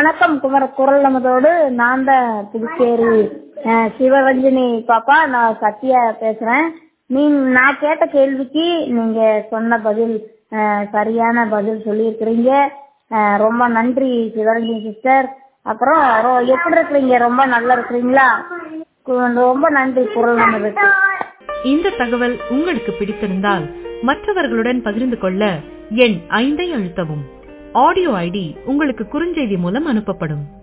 வணக்கம் குமர குரல் நமதோடு நான் தான் புதுச்சேரி அஹ், சிவரஞ்சனி பாப்பா நான் சத்யா பேசுறேன் நீங்க நான் கேட்ட கேள்விக்கு நீங்க சொன்ன பதில் அஹ், சரியான பதில் சொல்லியிருக்கிறீங்க அஹ், ரொம்ப நன்றி சிவரஞ்சனி சிஸ்டர் அப்புறம் ரொ- எப்படி இருக்கிறீங்க ரொம்ப நல்லா இருக்கிறீங்களா கு- ரொம்ப நன்றி குரல் நமதுக்கு இந்த தகவல் உங்களுக்கு பிடித்திருந்தால் மற்றவர்களுடன் பகிர்ந்து கொள்ள எண் ஐந்தை அழுத்தவும் ஆடியோ ஐடி உங்களுக்கு குறுஞ்செய்தி மூலம் அனுப்பப்படும்